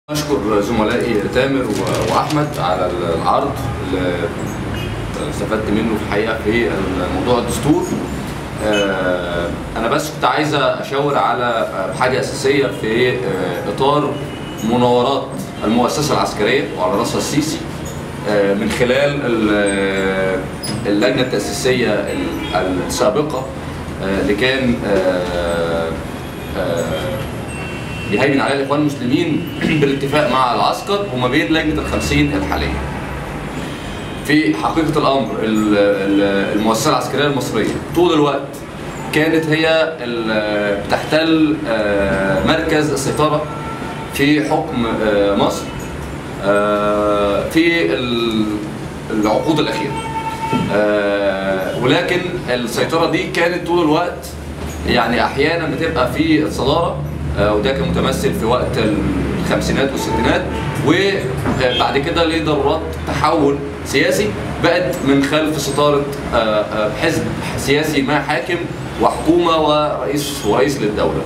أشكر زملائي تامر و- وأحمد على العرض اللي استفدت منه في الحقيقة في موضوع الدستور آه، أنا بس كنت عايز أشاور على حاجة أساسية في آه، إطار مناورات المؤسسة العسكرية وعلى رأسها السيسي آه، من خلال ال- اللجنة التأسيسية ال- السابقة آه، اللي كان آه، آه، بيهيمن عليها الاخوان المسلمين بالاتفاق مع العسكر وما بين لجنه الخمسين الحاليه. في حقيقه الامر ال- ال- المؤسسه العسكريه المصريه طول الوقت كانت هي ال- بتحتل آه، مركز السيطره في حكم آه، مصر آه، في ال- العقود الاخيره. آه، ولكن السيطره دي كانت طول الوقت يعني احيانا بتبقى في الصداره آه، وده كان متمثل في وقت الخمسينات والستينات وبعد كده لضرورات تحول سياسي بقت من خلف ستاره آه، آه، حزب سياسي ما حاكم وحكومه ورئيس ورئيس للدوله.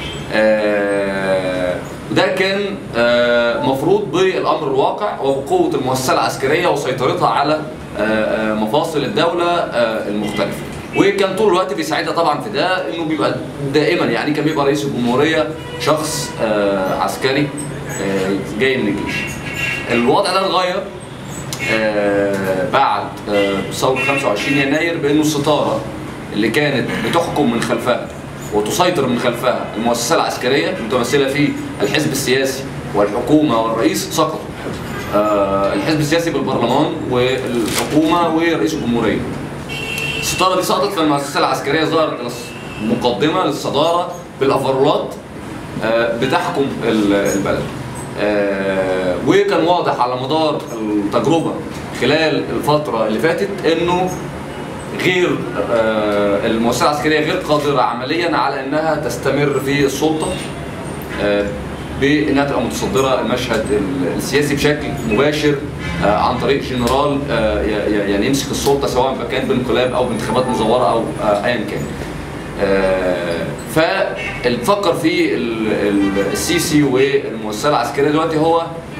آه، وده كان آه، مفروض بالامر الواقع وبقوه المؤسسه العسكريه وسيطرتها على آه، آه، مفاصل الدوله آه، المختلفه. وكان طول الوقت بيساعدها طبعا في ده انه بيبقى دائما يعني كان بيبقى رئيس الجمهوريه شخص آه، عسكري آه، جاي من الجيش. الوضع ده اتغير آه، بعد آه، ثوره 25 يناير بانه الستاره اللي كانت بتحكم من خلفها وتسيطر من خلفها المؤسسه العسكريه المتمثله في الحزب السياسي والحكومه والرئيس سقطوا. آه، الحزب السياسي بالبرلمان والحكومه ورئيس الجمهوريه. الستاره دي سقطت فالمؤسسه العسكريه ظهرت مقدمه للصداره بالافرولات آه، بتحكم ال- البلد. آه، وكان واضح على مدار التجربه خلال الفتره اللي فاتت انه غير آه، المؤسسه العسكريه غير قادره عمليا على انها تستمر في السلطه آه، بانها تبقى متصدره المشهد ال- السياسي بشكل مباشر آه، عن طريق جنرال آه، ي- ي- يعني يمسك السلطه سواء كان بانقلاب او بانتخابات مزوره او آه، ايا كان. آه، فالفكر في ال- ال- السيسي والمؤسسه العسكريه دلوقتي هو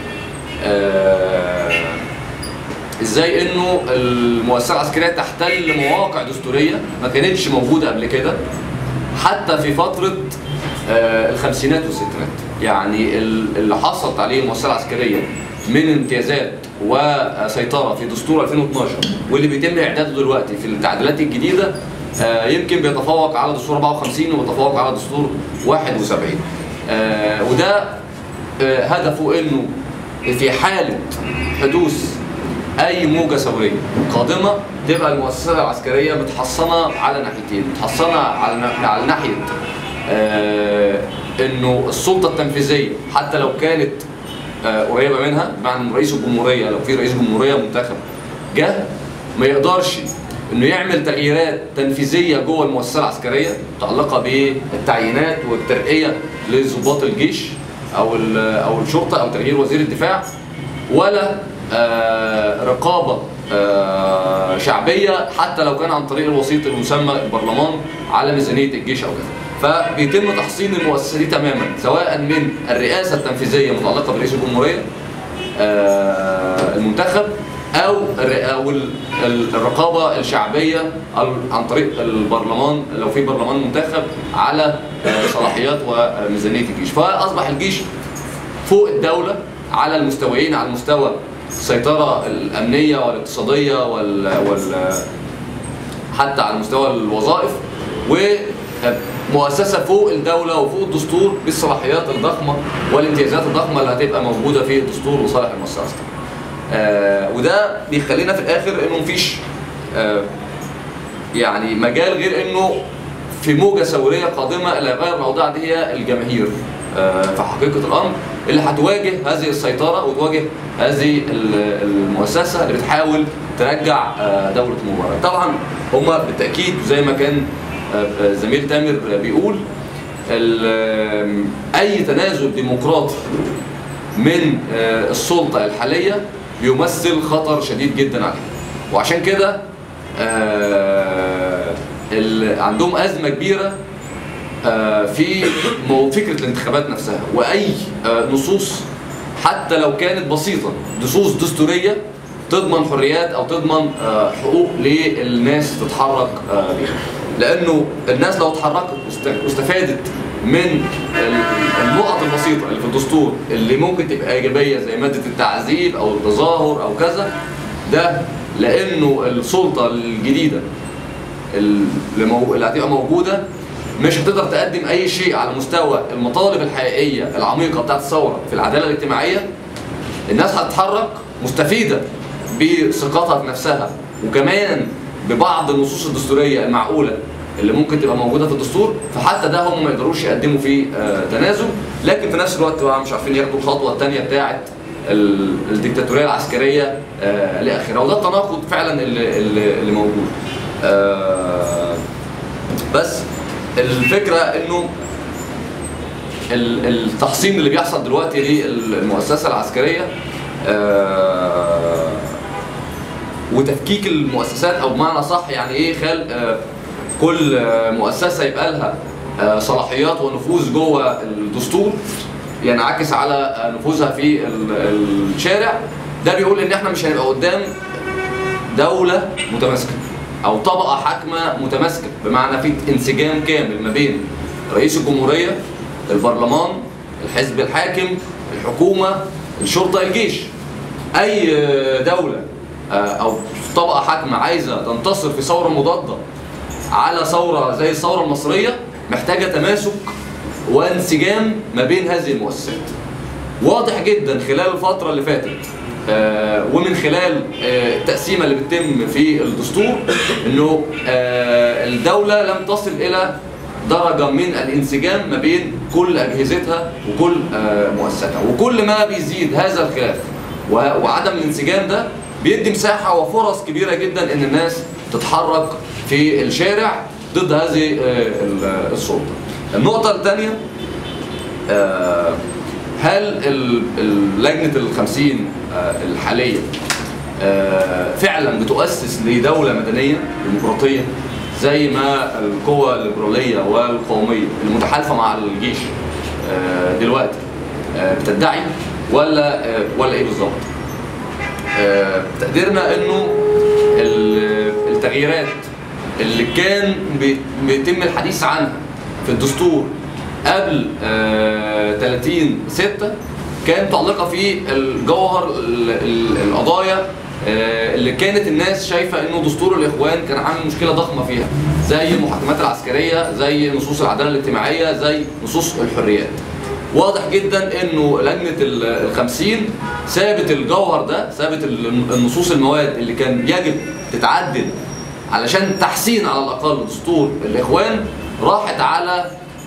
آه، ازاي انه المؤسسه العسكريه تحتل مواقع دستوريه ما كانتش موجوده قبل كده حتى في فتره آه، الخمسينات والستينات يعني ال- اللي حصلت عليه المؤسسه العسكريه من امتيازات وسيطره في دستور 2012 واللي بيتم اعداده دلوقتي في التعديلات الجديده آه، يمكن بيتفوق على دستور 54 وبيتفوق على دستور 71 آه، وده آه، هدفه انه في حاله حدوث اي موجه ثوريه قادمه تبقى المؤسسه العسكريه متحصنه على ناحيتين متحصنه على نا- على ناحيه آه انه السلطه التنفيذيه حتى لو كانت آه قريبه منها بمعنى ان رئيس الجمهوريه لو في رئيس جمهوريه منتخب جه ما يقدرش انه يعمل تغييرات تنفيذيه جوه المؤسسه العسكريه متعلقه بالتعيينات والترقيه لضباط الجيش او ال- او الشرطه او تغيير وزير الدفاع ولا آه، رقابه آه، شعبيه حتى لو كان عن طريق الوسيط المسمى البرلمان على ميزانيه الجيش او كذا. فبيتم تحصين المؤسسه دي تماما سواء من الرئاسه التنفيذيه متعلقه برئيس الجمهوريه آه، المنتخب او الر- او ال- ال- الرقابه الشعبيه ال- عن طريق البرلمان لو في برلمان منتخب على آه، صلاحيات وميزانيه الجيش فاصبح الجيش فوق الدولة على المستويين على المستوى السيطرة الأمنية والاقتصادية وال, وال حتى على مستوى الوظائف ومؤسسة فوق الدولة وفوق الدستور بالصلاحيات الضخمة والامتيازات الضخمة اللي هتبقى موجودة في الدستور وصالح المؤسسة العسكرية. آه وده بيخلينا في الآخر إنه مفيش آه يعني مجال غير انه في موجه ثوريه قادمه اللي هيغير الاوضاع دي هي الجماهير آه، في حقيقه الامر اللي هتواجه هذه السيطره وتواجه هذه ال- المؤسسه اللي بتحاول ترجع آه، دوله مبارك. طبعا هم بالتاكيد زي ما كان آه، آه، زميل تامر بيقول ال- اي تنازل ديمقراطي من آه، السلطه الحاليه بيمثل خطر شديد جدا عليه وعشان كده آه، ال- عندهم ازمه كبيره آه، في مو- فكره الانتخابات نفسها واي آه، نصوص حتى لو كانت بسيطه دسوس دستوريه تضمن حريات او تضمن آه، حقوق للناس تتحرك آه، بيها لانه الناس لو اتحركت واست- واستفادت من ال- النقط البسيطه اللي في الدستور اللي ممكن تبقى ايجابيه زي ماده التعذيب او التظاهر او كذا ده لانه السلطه الجديده اللي, مو... اللي هتبقى موجوده مش هتقدر تقدم اي شيء على مستوى المطالب الحقيقيه العميقه بتاعت الثوره في العداله الاجتماعيه الناس هتتحرك مستفيده بثقتها في نفسها وكمان ببعض النصوص الدستوريه المعقوله اللي ممكن تبقى موجوده في الدستور فحتى ده هم ما يقدروش يقدموا فيه آه، تنازل لكن في نفس الوقت بقى مش عارفين ياخدوا الخطوه الثانيه بتاعه ال- الديكتاتوريه العسكريه آه، لاخرها وده التناقض فعلا اللي, اللي اللي موجود آه، بس الفكره انه ال- التحصين اللي بيحصل دلوقتي للمؤسسه العسكريه آه، وتفكيك المؤسسات او بمعنى صح يعني ايه خلق آه، كل آه، مؤسسه يبقى لها آه، صلاحيات ونفوذ جوه الدستور ينعكس على آه، نفوذها في ال- الشارع ده بيقول ان احنا مش هنبقى قدام دولة متماسكة أو طبقة حاكمة متماسكة بمعنى في انسجام كامل ما بين رئيس الجمهورية البرلمان الحزب الحاكم الحكومة الشرطة الجيش أي دولة آه، أو طبقة حاكمة عايزة تنتصر في ثورة مضادة على ثورة زي الثورة المصرية محتاجة تماسك وانسجام ما بين هذه المؤسسات واضح جدا خلال الفترة اللي فاتت آه، ومن خلال آه، التقسيمة اللي بتتم في الدستور انه آه، الدولة لم تصل الى درجة من الانسجام ما بين كل اجهزتها وكل آه، مؤسساتها وكل ما بيزيد هذا الخلاف و- وعدم الانسجام ده بيدي مساحة وفرص كبيرة جدا ان الناس تتحرك في الشارع ضد هذه آه، ال- السلطة النقطة الثانية آه، هل ال- ال- لجنة الخمسين آه، الحالية آه، فعلا بتؤسس لدولة مدنية ديمقراطية زي ما القوى الليبرالية والقومية المتحالفة مع الجيش آه، دلوقتي آه، بتدعي ولا آه، ولا ايه بالظبط؟ آه، تقديرنا انه ال- التغييرات اللي كان بي- بيتم الحديث عنها في الدستور قبل آه، 30 6 كانت متعلقه في الجوهر ال- ال- القضايا آه، اللي كانت الناس شايفه انه دستور الاخوان كان عامل مشكله ضخمه فيها زي المحاكمات العسكريه زي نصوص العداله الاجتماعيه زي نصوص الحريات واضح جدا انه لجنه ال- الخمسين سابت الجوهر ده سابت ال- النصوص المواد اللي كان يجب تتعدل علشان تحسين على الاقل دستور الاخوان راحت على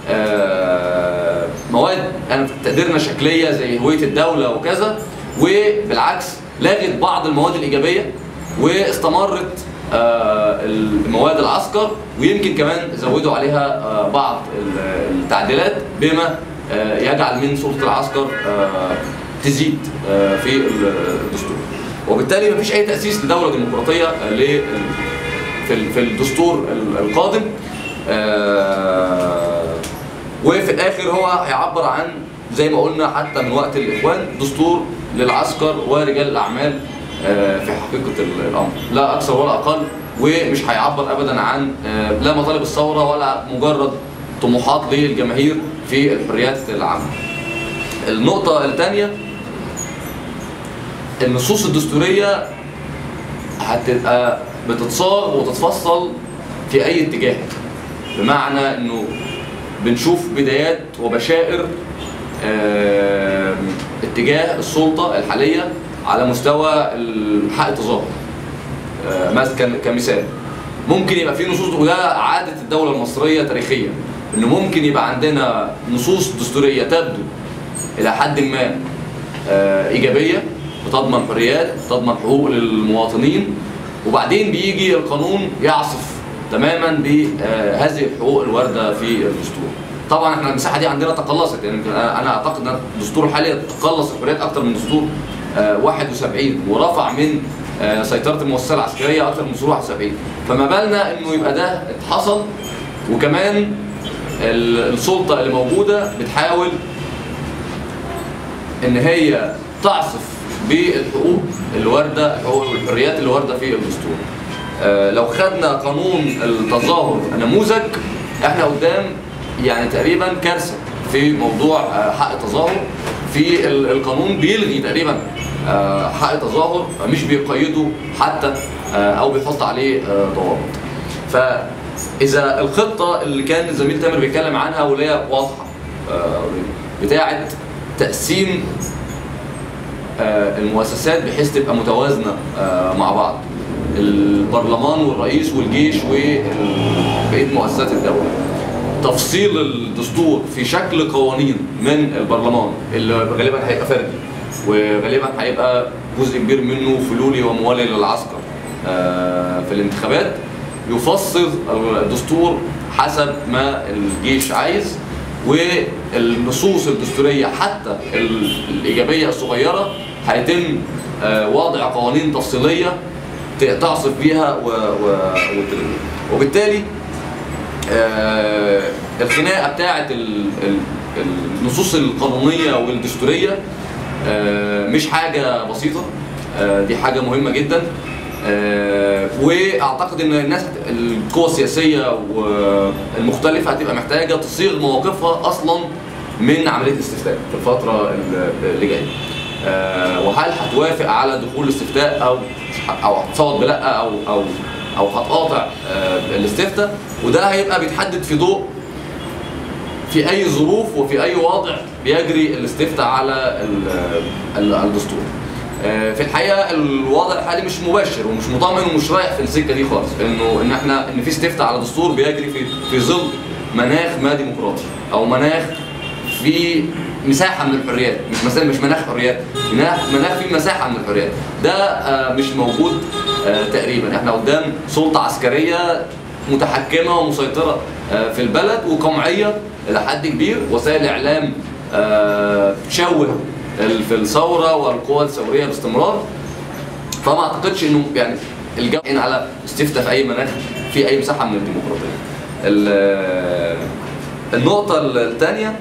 آه، مواد انا في تقديرنا شكليه زي هويه الدوله وكذا وبالعكس لغت بعض المواد الايجابيه واستمرت آه، المواد العسكر ويمكن كمان زودوا عليها آه، بعض ال- التعديلات بما آه، يجعل من سلطه العسكر آه، تزيد آه، في الدستور وبالتالي مفيش اي تاسيس لدوله ديمقراطيه آه، لل- في ال- في الدستور ال- القادم آه، وفي الاخر هو هيعبر عن زي ما قلنا حتى من وقت الاخوان دستور للعسكر ورجال الاعمال آه، في حقيقه ال- الامر لا اكثر ولا اقل ومش هيعبر ابدا عن آه، لا مطالب الثوره ولا مجرد طموحات للجماهير في الحريات العامه. النقطه الثانيه النصوص الدستوريه هتبقى بتتصاغ وتتفصل في اي اتجاه بمعنى انه بنشوف بدايات وبشائر آم، اتجاه السلطه الحاليه على مستوى حق التظاهر آه، مثلا كمثال ممكن يبقى في نصوص وده عاده الدوله المصريه تاريخيا انه ممكن يبقى عندنا نصوص دستوريه تبدو الى حد ما آه، ايجابيه بتضمن حريات بتضمن حقوق للمواطنين وبعدين بيجي القانون يعصف تماما بهذه الحقوق الوارده في الدستور طبعا احنا المساحه دي عندنا تقلصت يعني يمكن انا أنا اعتقد ان الدستور الحالي تقلص الحريات اكثر من دستور آه، 71 ورفع من آه، سيطره المؤسسه العسكريه اكثر من دستور 71 فما بالنا انه يبقى ده اتحصل وكمان ال- السلطه اللي موجوده بتحاول ان هي تعصف بالحقوق اللي وارده او الحريات اللي وارده في الدستور. آه، لو خدنا قانون التظاهر نموذج احنا قدام يعني تقريبا كارثه في موضوع آه، حق التظاهر في ال- القانون بيلغي تقريبا آه، حق التظاهر مش بيقيده حتى آه، او بيحط عليه آه، ضوابط. فاذا الخطه اللي كان الزميل تامر بيتكلم عنها واللي هي واضحه آه، بتاعه تقسيم آه، المؤسسات بحيث تبقى متوازنه آه، مع بعض البرلمان والرئيس والجيش وبقيه مؤسسات الدوله تفصيل الدستور في شكل قوانين من البرلمان اللي غالبا هيبقى فردي وغالبا هيبقى جزء كبير منه فلولي وموالي للعسكر آه، في الانتخابات يفصل الدستور حسب ما الجيش عايز والنصوص الدستوريه حتى ال- الايجابيه الصغيره هيتم آه، وضع قوانين تفصيليه ت- تعصف بيها و... و... وتلغيها. وبالتالي آه، الخناقه بتاعه ال... ال... النصوص القانونيه والدستوريه آه، مش حاجه بسيطه آه، دي حاجه مهمه جدا آه، واعتقد ان الناس القوى السياسيه والمختلفه هتبقى محتاجه تصيغ مواقفها اصلا من عمليه الاستفتاء في الفتره اللي جايه. آه، وهل هتوافق على دخول الاستفتاء او او هتصوت بلا او او او هتقاطع آه، الاستفتاء وده هيبقى بيتحدد في ضوء في اي ظروف وفي اي وضع بيجري الاستفتاء على ال- ال- الدستور. آه، في الحقيقه الوضع الحالي مش مباشر ومش مطمئن ومش رايح في السكه دي خالص انه ان احنا ان في استفتاء على دستور بيجري في في ظل مناخ ما ديمقراطي او مناخ في مساحه من الحريات مش مسألة مش مناخ حريات مناخ مناخ فيه مساحه من الحريات ده آه، مش موجود آه، تقريبا احنا قدام سلطه عسكريه متحكمه ومسيطره آه، في البلد وقمعيه الى حد كبير وسائل اعلام آه، تشوه ال- في الثوره والقوى الثوريه باستمرار فما اعتقدش انه يعني الجو على استفتاء في اي مناخ في اي مساحه من الديمقراطيه. ال- النقطه الثانيه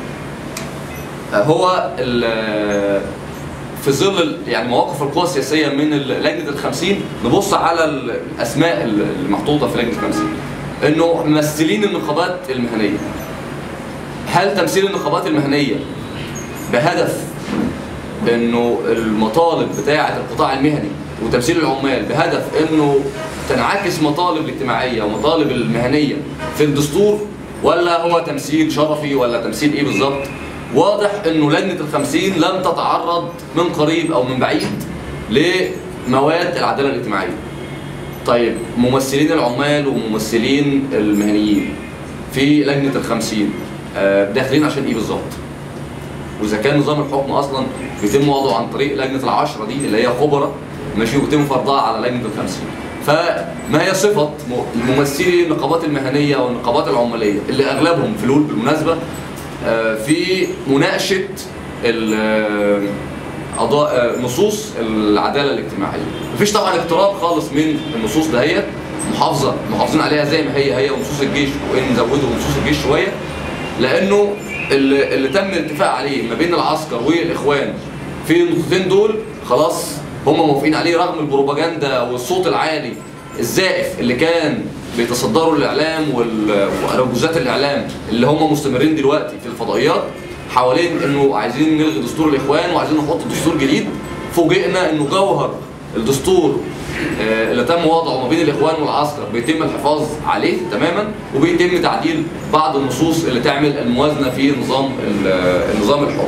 هو ال- في ظل ال- يعني مواقف القوى السياسيه من ال- لجنه الخمسين نبص على ال- الاسماء ال- المحطوطه في لجنه الخمسين انه ممثلين النقابات المهنيه هل تمثيل النقابات المهنيه بهدف انه المطالب بتاعه القطاع المهني وتمثيل العمال بهدف انه تنعكس مطالب الاجتماعيه ومطالب المهنيه في الدستور ولا هو تمثيل شرفي ولا تمثيل ايه بالظبط؟ واضح انه لجنه الخمسين لم تتعرض من قريب او من بعيد لمواد العداله الاجتماعيه. طيب ممثلين العمال وممثلين المهنيين في لجنه الخمسين آه، داخلين عشان ايه بالظبط؟ واذا كان نظام الحكم اصلا بيتم وضعه عن طريق لجنه العشره دي اللي هي خبراء ماشي ويتم فرضها على لجنه الخمسين فما هي صفه م- ممثلي النقابات المهنيه والنقابات العماليه اللي اغلبهم فلول بالمناسبه آه، في مناقشه ال- آه، قضاء آه، نصوص العداله الاجتماعيه مفيش طبعا اقتراب خالص من النصوص دهيت محافظه محافظين عليها زي ما هي هي ونصوص الجيش وان زودوا نصوص الجيش شويه لانه اللي, اللي تم الاتفاق عليه ما بين العسكر والاخوان في النقطتين دول خلاص هم موافقين عليه رغم البروباجندا والصوت العالي الزائف اللي كان بيتصدروا الاعلام وال- واروجوزات الاعلام اللي هم مستمرين دلوقتي في الفضائيات حوالين انه عايزين نلغي دستور الاخوان وعايزين نحط دستور جديد فوجئنا انه جوهر الدستور آه، اللي تم وضعه ما بين الاخوان والعسكر بيتم الحفاظ عليه تماما وبيتم تعديل بعض النصوص اللي تعمل الموازنه في نظام ال- النظام الحكم.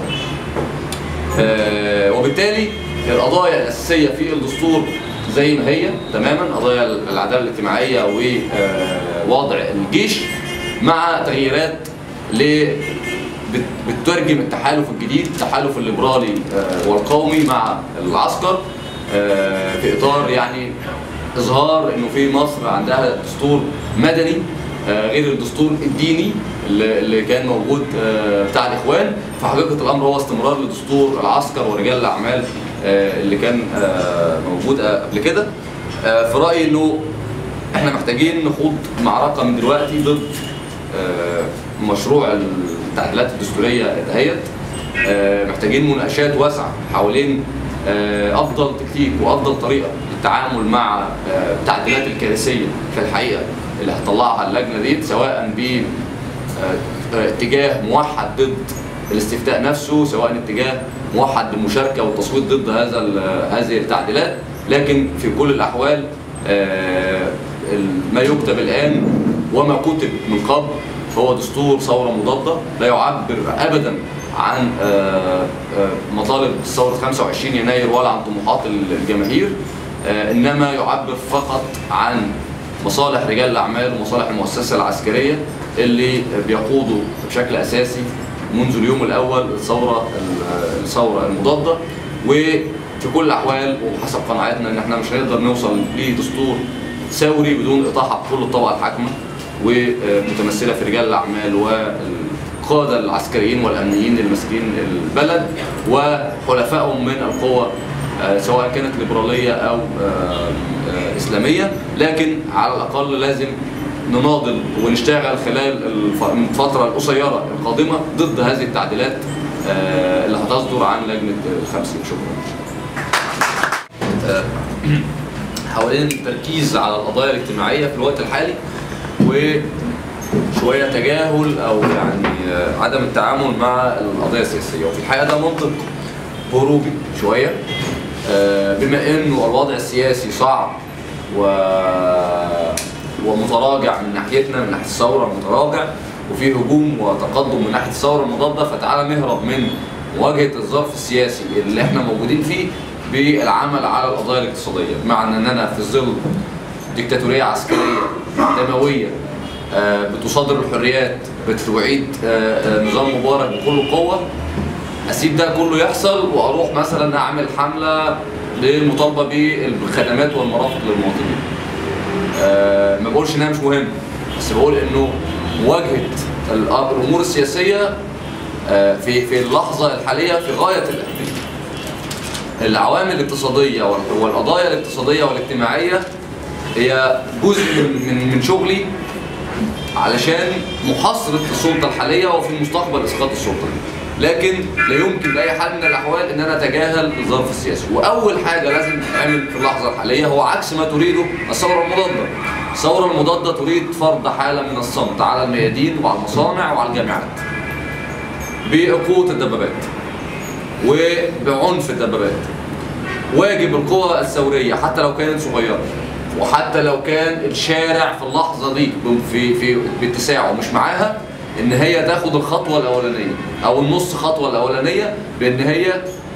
آه، وبالتالي القضايا الاساسيه في الدستور زي ما هي تماما قضايا العداله الاجتماعيه ووضع الجيش مع تغييرات ل بت- بتترجم التحالف الجديد التحالف الليبرالي آه، والقومي مع العسكر آه، في اطار يعني اظهار انه في مصر عندها دستور مدني آه، غير الدستور الديني اللي اللي كان موجود آه، بتاع الاخوان فحقيقه الامر هو استمرار لدستور العسكر ورجال الاعمال آه، اللي كان آه، موجود آه، قبل كده آه، في رايي انه احنا محتاجين نخوض معركه من دلوقتي ضد آه، مشروع التعديلات الدستوريه دهيت آه، محتاجين مناقشات واسعه حوالين آه، افضل تكتيك وافضل طريقه للتعامل مع آه، التعديلات الكارثيه في الحقيقه اللي هتطلعها اللجنه دي سواء ب آه، آه، اتجاه موحد ضد الاستفتاء نفسه سواء اتجاه موحد بالمشاركه والتصويت ضد هذا ال- هذه التعديلات لكن في كل الاحوال آه، ال- ما يكتب الان وما كتب من قبل هو دستور ثوره مضاده لا يعبر ابدا عن آه، آه، مطالب ثوره 25 يناير ولا عن طموحات الجماهير آه، انما يعبر فقط عن مصالح رجال الاعمال ومصالح المؤسسه العسكريه اللي بيقودوا بشكل اساسي منذ اليوم الاول الثوره الثوره المضاده وفي كل الاحوال وحسب قناعتنا ان احنا مش هنقدر نوصل لدستور ثوري بدون اطاحه بكل الطبقه الحاكمه ومتمثله في رجال الاعمال والقاده العسكريين والامنيين اللي ماسكين البلد وحلفائهم من القوى آه، سواء كانت ليبراليه او آه، آه، اسلاميه لكن على الاقل لازم نناضل ونشتغل خلال الف- الفتره القصيره القادمه ضد هذه التعديلات آه، اللي هتصدر عن لجنه الخمسين شكرا. آه، حوالين التركيز على القضايا الاجتماعيه في الوقت الحالي وشويه تجاهل او يعني آه، عدم التعامل مع القضايا السياسيه وفي الحقيقه ده منطق هروبي شويه آه، بما انه الوضع السياسي صعب و ومتراجع من ناحيتنا من ناحيه الثوره متراجع وفي هجوم وتقدم من ناحيه الثوره المضاده فتعالى نهرب من مواجهه الظرف السياسي اللي احنا موجودين فيه بالعمل على القضايا الاقتصاديه بمعنى اننا في ظل ديكتاتوريه عسكريه دمويه آه، بتصادر الحريات بتعيد آه، آه، نظام مبارك بكل قوه اسيب ده كله يحصل واروح مثلا اعمل حمله للمطالبه بالخدمات والمرافق للمواطنين. آه، ما بقولش انها مش مهمه بس بقول انه مواجهه الأ- الامور السياسيه آه، في في اللحظه الحاليه في غايه الاهميه. العوامل الاقتصاديه وال- والقضايا الاقتصاديه والاجتماعيه هي جزء من من من شغلي علشان محاصرة السلطة الحالية وفي المستقبل إسقاط السلطة دي. لكن لا يمكن بأي حال من الأحوال إن أنا أتجاهل الظرف السياسي وأول حاجة لازم تتعمل في اللحظة الحالية هو عكس ما تريده الثورة المضادة الثورة المضادة تريد فرض حالة من الصمت على الميادين وعلى المصانع وعلى الجامعات بقوة الدبابات وبعنف الدبابات واجب القوى الثورية حتى لو كانت صغيرة وحتى لو كان الشارع في اللحظة دي في في باتساعه مش معاها ان هي تاخد الخطوة الأولانية أو النص خطوة الأولانية بإن هي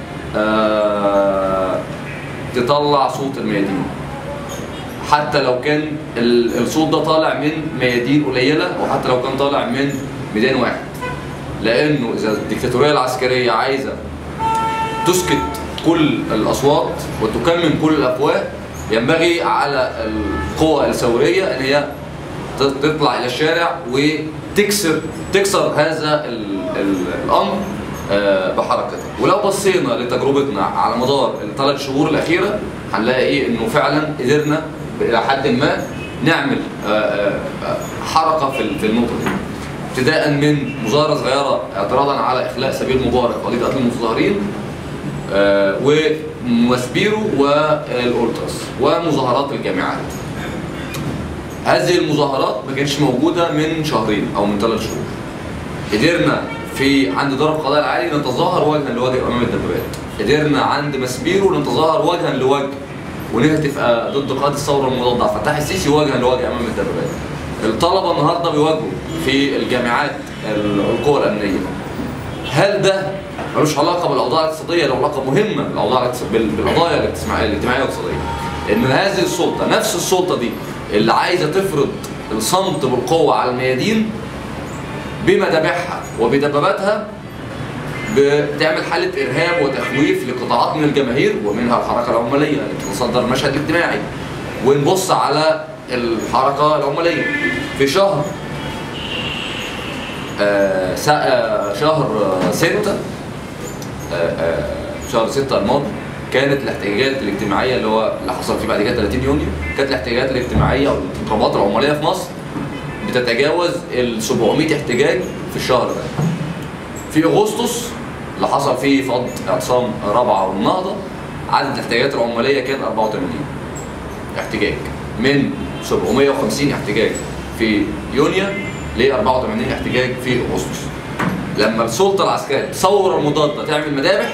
آه تطلع صوت الميادين حتى لو كان ال- الصوت ده طالع من ميادين قليلة وحتى لو كان طالع من ميدان واحد لأنه إذا الديكتاتورية العسكرية عايزة تسكت كل الاصوات وتكمم كل الافواه ينبغي على القوى الثوريه ان هي ت- تطلع الى الشارع وتكسر تكسر هذا ال ال الامر آه، بحركتها ولو بصينا لتجربتنا على مدار الثلاث شهور الاخيره هنلاقي ايه انه فعلا قدرنا الى حد ما نعمل آه، آه، آه، حركه في ال- في النقطه دي ابتداء من مظاهره صغيره اعتراضا على اخلاء سبيل مبارك وقضيه قتل المتظاهرين آه، ومسبيرو والأولتراس ومظاهرات الجامعات هذه المظاهرات ما كانتش موجودة من شهرين أو من ثلاث شهور قدرنا في عند دار القضاء العالي نتظاهر وجها لوجه أمام الدبابات قدرنا عند مسبيرو نتظاهر وجها لوجه ونهتف آه، ضد قائد الثورة المضاد عبد الفتاح السيسي وجها لوجه أمام الدبابات الطلبة النهاردة بيواجهوا في الجامعات القوى الأمنية هل ده ملوش علاقه بالاوضاع الاقتصاديه له علاقه مهمه بالاوضاع الاقتص- بال- بالقضايا الاجتماعيه الاجتماعيه والاقتصاديه ان هذه السلطه نفس السلطه دي اللي عايزه تفرض الصمت بالقوه على الميادين بمذابحها وبدباباتها بتعمل حاله ارهاب وتخويف لقطاعات من الجماهير ومنها الحركه العماليه اللي بتتصدر المشهد الاجتماعي ونبص على الحركه العماليه في شهر آه، سا- آه، شهر آه، ستة آه، آه، شهر ستة الماضي كانت الاحتجاجات الاجتماعية اللي هو اللي حصل فيه بعد كده 30 يونيو كانت الاحتجاجات الاجتماعية او الانقلابات العمالية في مصر بتتجاوز ال 700 احتجاج في الشهر ده. في اغسطس اللي حصل فيه فض اعتصام رابعه والنهضه عدد الاحتجاجات العماليه كان 84 احتجاج من 750 احتجاج في يونيو ل 84 احتجاج في اغسطس لما السلطه العسكريه تصور المضاده تعمل مذابح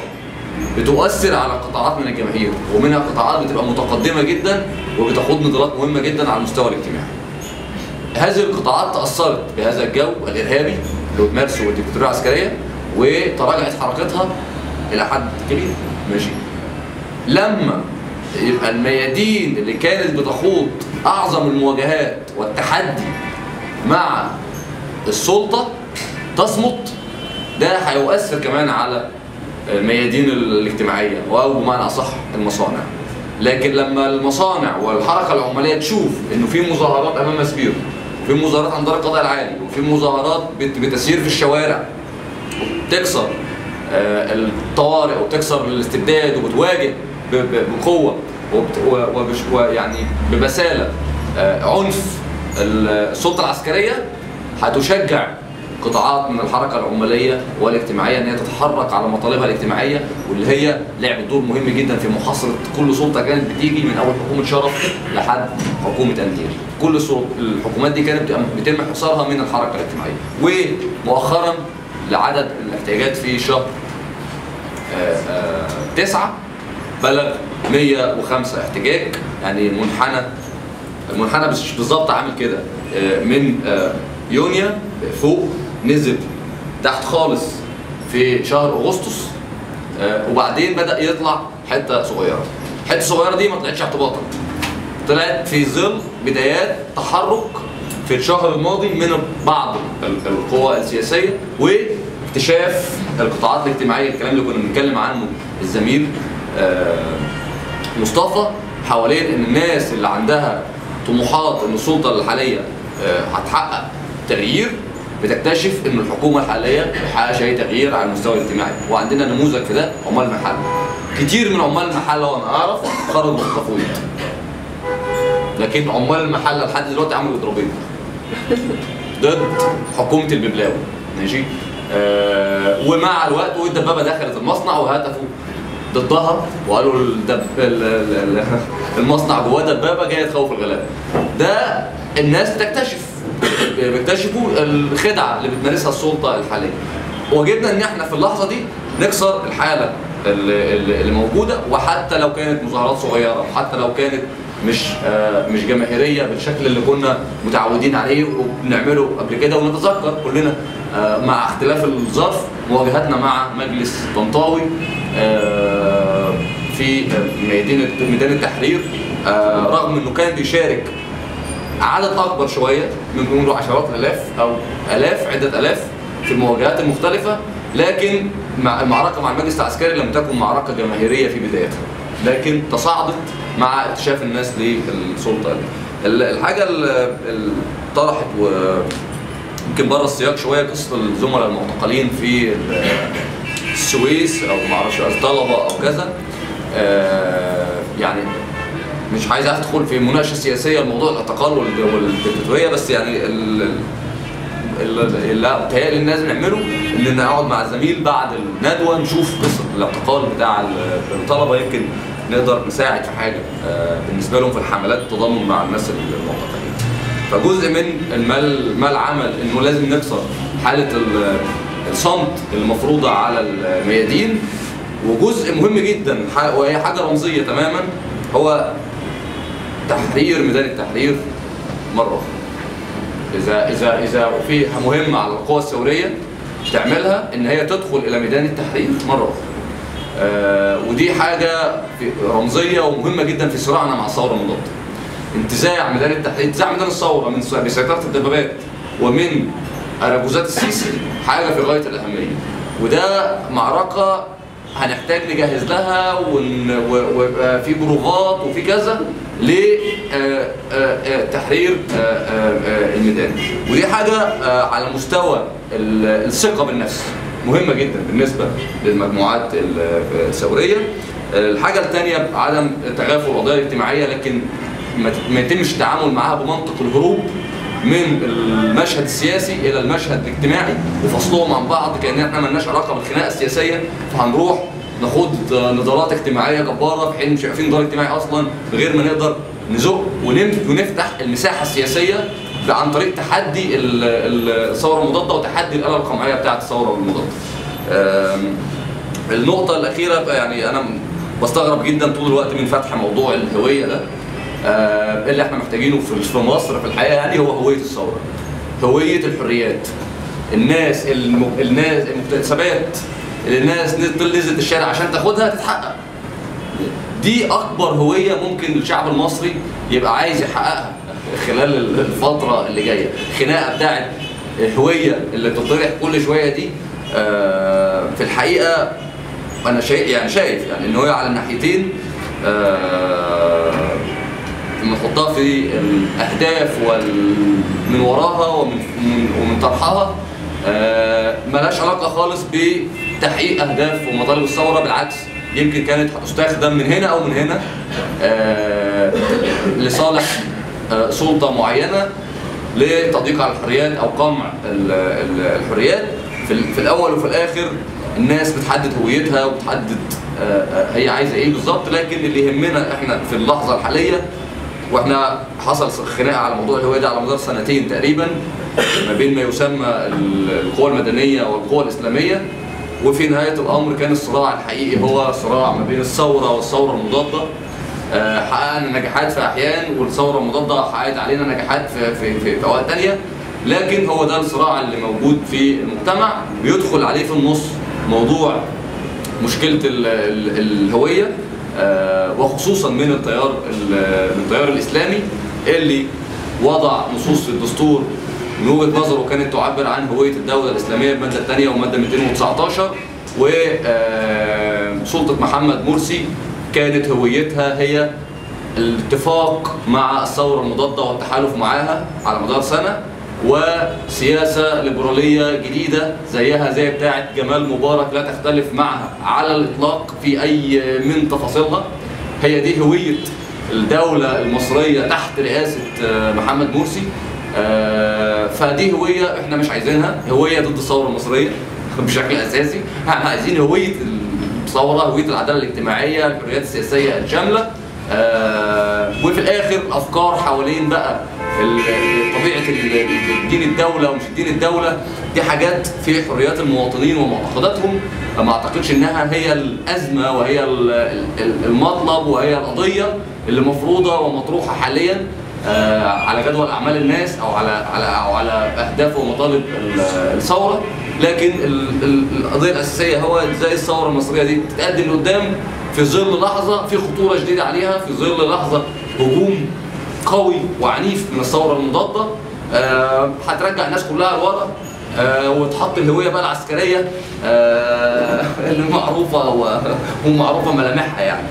بتؤثر على قطاعات من الجماهير ومنها قطاعات بتبقى متقدمه جدا وبتخوض نضالات مهمه جدا على المستوى الاجتماعي. هذه القطاعات تاثرت بهذا الجو الارهابي اللي بتمارسه الدكتاتوريه العسكريه وتراجعت حركتها الى حد كبير ماشي. لما يبقى الميادين اللي كانت بتخوض اعظم المواجهات والتحدي مع السلطه تصمت ده هيؤثر كمان على الميادين الاجتماعيه او بمعنى اصح المصانع لكن لما المصانع والحركه العماليه تشوف انه في مظاهرات امام مسبيرو في مظاهرات عند دار القضاء العالي وفي مظاهرات بت- بتسير في الشوارع تكسر آه، الطوارئ وتكسر الاستبداد وبتواجه ب- ب- بقوه وبت- و- وبش- ويعني ببساله آه، عنف السلطه العسكريه هتشجع قطاعات من الحركه العماليه والاجتماعيه ان هي تتحرك على مطالبها الاجتماعيه واللي هي لعبت دور مهم جدا في محاصره كل سلطه كانت بتيجي من اول حكومه شرف لحد حكومه اندير. كل السلط- الحكومات دي كانت بتبقى- بيتم حصارها من الحركه الاجتماعيه. ومؤخرا لعدد الاحتياجات في شهر آه، آه، تسعة بلغ 105 احتجاج يعني المنحنى المنحنى مش بالظبط عامل كده آه، من آه، يونيو فوق نزل تحت خالص في شهر اغسطس آه، وبعدين بدا يطلع حته صغيره الحته الصغيره دي ما طلعتش اعتباطا طلعت في ظل بدايات تحرك في الشهر الماضي من بعض ال- القوى السياسيه واكتشاف القطاعات الاجتماعيه الكلام اللي كنا بنتكلم عنه الزميل آه، مصطفى حوالين ان الناس اللي عندها طموحات ان السلطه الحاليه آه، هتحقق تغيير بتكتشف ان الحكومه الحاليه ما بتحققش اي تغيير على المستوى الاجتماعي وعندنا نموذج في ده عمال المحل كتير من عمال المحل وانا اعرف خرجوا بالتفويض لكن عمال المحل لحد دلوقتي عملوا اضرابين ضد حكومه الببلاوي ماشي آه ومع الوقت والدبابه دخلت المصنع وهتفوا ضدها وقالوا الدب... ال- ال- ال- المصنع جواه دبابه جايه تخوف الغلابه ده الناس بتكتشف بيكتشفوا الخدعه اللي بتمارسها السلطه الحاليه واجبنا ان احنا في اللحظه دي نكسر الحاله اللي, اللي اللي موجوده وحتى لو كانت مظاهرات صغيره وحتى لو كانت مش آه مش جماهيريه بالشكل اللي كنا متعودين عليه وبنعمله قبل كده ونتذكر كلنا آه مع اختلاف الظرف مواجهتنا مع مجلس طنطاوي آه في آه، ميدان ميدان التحرير آه رغم انه كان بيشارك عدد اكبر شويه من بنقول عشرات الالاف او الاف عده الاف في المواجهات المختلفه لكن مع المعركه مع المجلس العسكري لم تكن معركه جماهيريه في بدايتها لكن تصاعدت مع اكتشاف الناس للسلطه دي. ال- الحاجه اللي اللي طرحت و يمكن بره السياق شويه قصه الزملاء المعتقلين في ال- السويس او ما اعرفش الطلبه او كذا آه، يعني مش عايز ادخل في مناقشه سياسيه لموضوع الاعتقال وال- والدكتاتوريه بس يعني ال- ال- ال- اللي بيتهيألي الناس نعمله ان نقعد مع الزميل بعد الندوه نشوف قصه الاعتقال بتاع ال- الطلبه يمكن نقدر نساعد في حاجه آه، بالنسبه لهم في الحملات التضامن مع الناس المعتقلين. فجزء من المال مال عمل انه لازم نكسر حاله ال- الصمت المفروضه على الميادين وجزء مهم جدا ح- وهي حاجه رمزيه تماما هو تحرير ميدان التحرير مره اخرى. اذا اذا اذا في مهمه على القوى الثوريه تعملها ان هي تدخل الى ميدان التحرير مره اخرى. آه ودي حاجه في- رمزيه ومهمه جدا في صراعنا مع الثوره المضاده. انتزاع ميدان التحرير انتزاع ميدان الثوره من س- بسيطره الدبابات ومن اراجوزات السيسي حاجه في غايه الاهميه وده معركه هنحتاج نجهز لها ون- و- ويبقى في بروفات وفي كذا لتحرير الميدان ودي حاجه آه، على مستوى ال- الثقه بالنفس مهمه جدا بالنسبه للمجموعات ال- الثوريه الحاجه الثانيه عدم تغافل القضايا الاجتماعيه لكن ما ت- ما يتمش التعامل معاها بمنطق الهروب من المشهد السياسي الى المشهد الاجتماعي وفصلهم عن بعض كان احنا مالناش علاقه بالخناقه السياسيه فهنروح نخوض نضالات اجتماعيه جباره في حين مش عارفين نضال اجتماعي اصلا من غير ما نقدر نزق ونم- ونفتح المساحه السياسيه عن طريق تحدي ال- ال- الثوره المضاده وتحدي الاله القمعيه بتاعه الثوره المضاده. آم، النقطة الأخيرة بقى يعني أنا بستغرب جدا طول الوقت من فتح موضوع الهوية ده آه، اللي احنا محتاجينه في في مصر في الحقيقة يعني هو هوية الثورة هوية الحريات الناس الم... الناس المكتسبات اللي الناس نزلت نزلت الشارع عشان تاخدها تتحقق دي اكبر هويه ممكن الشعب المصري يبقى عايز يحققها خلال الفتره اللي جايه الخناقه بتاعت الهويه اللي بتطرح كل شويه دي آه، في الحقيقه انا شايف يعني شايف يعني ان هي على الناحيتين آه، لما نحطها في الاهداف وال... من وراها ومن من- ومن طرحها آه، ملهاش علاقه خالص بتحقيق اهداف ومطالب الثوره بالعكس يمكن كانت هتستخدم من هنا او من هنا آه، لصالح آه، سلطه معينه لتضييق على الحريات او قمع ال- ال- الحريات في, ال- في الاول وفي الاخر الناس بتحدد هويتها وبتحدد آه، آه، هي عايزه ايه بالظبط لكن اللي يهمنا احنا في اللحظه الحاليه واحنا حصل خناقه على موضوع الهويه ده على مدار سنتين تقريبا ما بين ما يسمى ال- القوى المدنيه والقوى الاسلاميه وفي نهايه الامر كان الصراع الحقيقي هو صراع ما بين الثوره والثوره المضاده آه، حققنا نجاحات في احيان والثوره المضاده حققت علينا نجاحات في في في, في اوقات ثانيه لكن هو ده الصراع اللي موجود في المجتمع بيدخل عليه في النص موضوع مشكله ال- ال- الهويه آه، وخصوصا من التيار ال- من التيار الاسلامي اللي وضع نصوص في الدستور من وجهه نظره كانت تعبر عن هويه الدوله الاسلاميه الماده الثانيه والماده 219 وسلطه محمد مرسي كانت هويتها هي الاتفاق مع الثوره المضاده والتحالف معاها على مدار سنه وسياسه ليبراليه جديده زيها زي بتاعه جمال مبارك لا تختلف معها على الاطلاق في اي من تفاصيلها هي دي هويه الدوله المصريه تحت رئاسه آه، محمد مرسي آه، فدي هويه احنا مش عايزينها هويه ضد الثوره المصريه بشكل اساسي احنا عايزين هويه الثوره هويه العداله الاجتماعيه الحريات السياسيه الشامله آه، وفي الاخر افكار حوالين بقى ال- طبيعه ال- الدين الدوله ومش الدين الدوله دي حاجات في حريات المواطنين ومعتقداتهم ما اعتقدش انها هي الازمه وهي ال- ال- المطلب وهي القضيه اللي مفروضه ومطروحه حاليا آه، على جدول اعمال الناس او على على او على اهداف ومطالب ال- الثوره لكن ال- ال- القضيه الاساسيه هو ازاي الثوره المصريه دي تتقدم لقدام في ظل لحظه في خطوره شديده عليها في ظل لحظه هجوم قوي وعنيف من الثوره المضاده آه، هترجع الناس كلها لورا آه، وتحط الهويه بقى العسكريه آه، اللي معروفه و- ومعروفه ملامحها يعني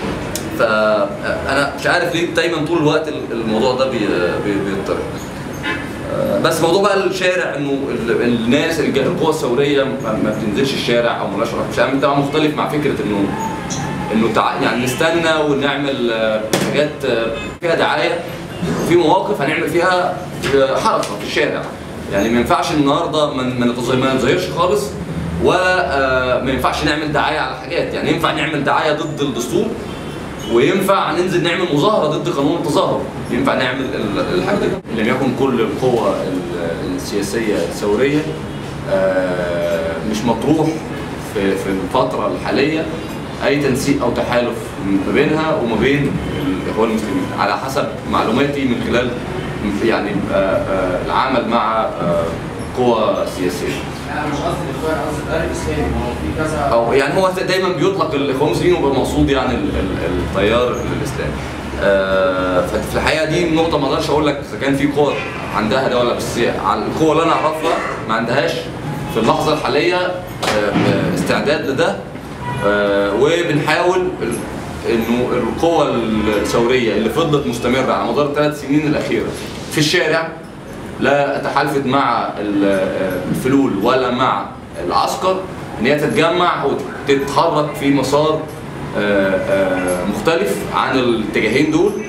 فانا مش عارف ليه دايما طول الوقت الموضوع ده بي- بي- بيضطرب آه، بس موضوع بقى الشارع انه ال- الناس الج- القوى الثوريه ما ما بتنزلش الشارع او مالهاش علاقة. مش عارف طبعا مختلف مع فكره انه انه تع... يعني نستنى ونعمل آه، حاجات آه، فيها دعايه في مواقف هنعمل فيها آه، حركه في الشارع يعني ما ينفعش النهارده ما ما نتظ- ما نتظاهرش خالص ولا آه، ما ينفعش نعمل دعايه على حاجات يعني ينفع نعمل دعايه ضد الدستور وينفع ننزل نعمل مظاهره ضد قانون التظاهر ينفع نعمل ال- الحاجه دي لم يكن كل القوى ال- السياسيه الثوريه آه، مش مطروح في في الفتره الحاليه اي تنسيق او تحالف ما بينها وما بين الاخوان المسلمين على حسب معلوماتي من خلال يعني آه، آه، العمل مع آه، قوى سياسيه انا مش قصدي الاخوان قصدي التيار الاسلامي ما هو في كذا او يعني هو دايما بيطلق الاخوان المسلمين ويبقى المقصود يعني ال- ال- التيار الاسلامي. آه، ففي الحقيقه دي نقطه ما اقدرش اقول لك اذا كان في قوى عندها ده ولا بس على القوى اللي انا اعرفها ما عندهاش في اللحظه الحاليه آه، استعداد لده آه، وبنحاول ال- انه القوى الثوريه اللي فضلت مستمره على مدار الثلاث سنين الاخيره في الشارع لا تحالفت مع ال- الفلول ولا مع العسكر ان هي تتجمع وتتحرك في مسار آه، آه، مختلف عن الاتجاهين دول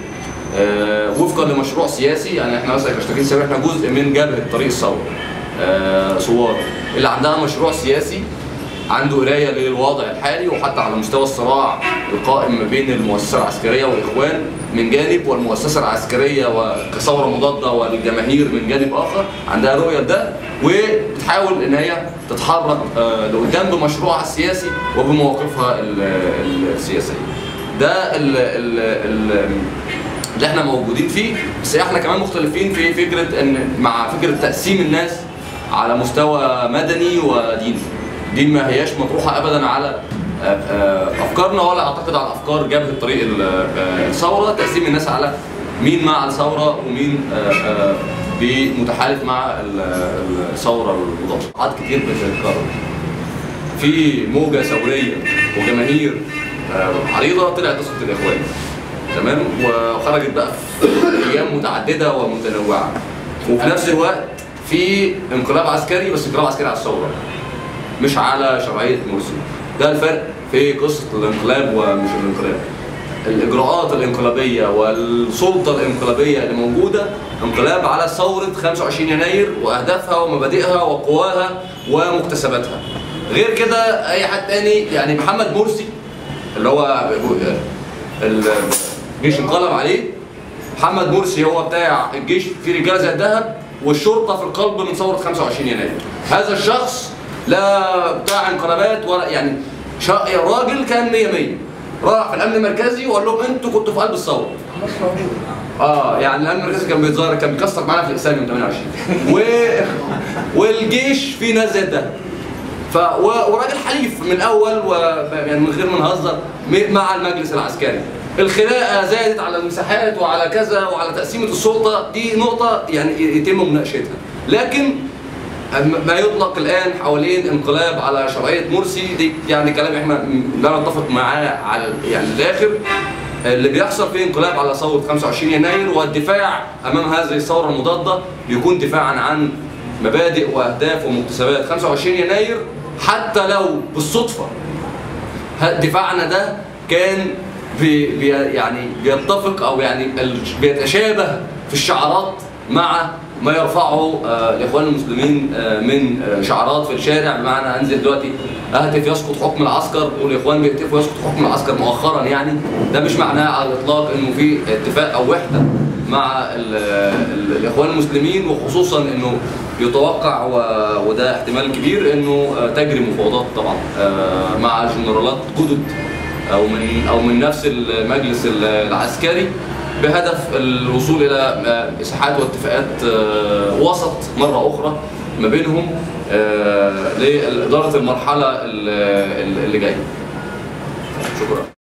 آه، وفقا لمشروع سياسي يعني احنا مثلا كاشتراكين سياسي احنا جزء من جبهه طريق الثوره آه، ثوار اللي عندها مشروع سياسي عنده قرايه للوضع الحالي وحتى على مستوى الصراع القائم ما بين المؤسسه العسكريه والاخوان من جانب والمؤسسه العسكريه وكثوره مضاده والجماهير من جانب اخر عندها رؤيه لده وبتحاول ان هي تتحرك آه، لقدام بمشروعها السياسي وبمواقفها ال- ال- السياسيه. ده ال ال ال اللي احنا موجودين فيه بس احنا كمان مختلفين في فكره ان مع فكره تقسيم الناس على مستوى مدني وديني دي ما هياش مطروحه ابدا على آه، آه، افكارنا ولا اعتقد على افكار جبهه طريق ال- آه، الثوره تقسيم الناس على مين مع الثوره ومين آه، آه، متحالف مع ال- ال- الثوره المضاده عاد كتير بتتكرر في موجه ثوريه وجماهير آه، عريضه طلعت تصل الاخوان تمام وخرجت بقى في ايام متعدده ومتنوعه وفي نفس الوقت في انقلاب عسكري بس انقلاب عسكري على الثوره مش على شرعيه مرسي ده الفرق في قصه الانقلاب ومش الانقلاب الاجراءات الانقلابيه والسلطه الانقلابيه اللي موجوده انقلاب على ثوره 25 يناير واهدافها ومبادئها وقواها ومكتسباتها غير كده اي حد تاني يعني محمد مرسي اللي هو الجيش انقلب عليه محمد مرسي هو بتاع الجيش في رجاله زي الذهب والشرطه في القلب من ثوره 25 يناير هذا الشخص لا بتاع انقلابات ولا يعني شا... راجل كان 100 100 راح في الامن المركزي وقال لهم انتوا كنتوا في قلب الثوره اه يعني الامن المركزي كان بيتظاهر كان بيكسر معانا في الاقسام يوم 28 و... والجيش فيه ناس زي الذهب ف و... وراجل حليف من الاول و... يعني من غير ما نهزر م- مع المجلس العسكري الخناقه زادت على المساحات وعلى كذا وعلى تقسيمه السلطه دي نقطه يعني يتم مناقشتها لكن أم- ما يطلق الان حوالين انقلاب على شرعيه مرسي دي يعني كلام احنا لا نتفق معاه على يعني الاخر اللي بيحصل فيه انقلاب على ثوره 25 يناير والدفاع امام هذه الثوره المضاده بيكون دفاعا عن مبادئ واهداف ومكتسبات 25 يناير حتى لو بالصدفه ه- دفاعنا ده كان بي بي يعني بيتفق او يعني ال- بيتشابه في الشعارات مع ما يرفعه آه الاخوان المسلمين آه من آه شعارات في الشارع بمعنى انزل دلوقتي اهتف يسقط حكم العسكر والاخوان بيهتفوا يسقط حكم العسكر مؤخرا يعني ده مش معناه على الاطلاق انه في اتفاق او وحده مع ال ال الاخوان المسلمين وخصوصا انه يتوقع و- وده احتمال كبير انه آه، تجري مفاوضات طبعا آه، مع جنرالات جدد او من او من نفس المجلس العسكري بهدف الوصول الى آه، مساحات واتفاقات آه، وسط مره اخرى ما بينهم آه، لاداره المرحله اللي اللي جايه. شكرا.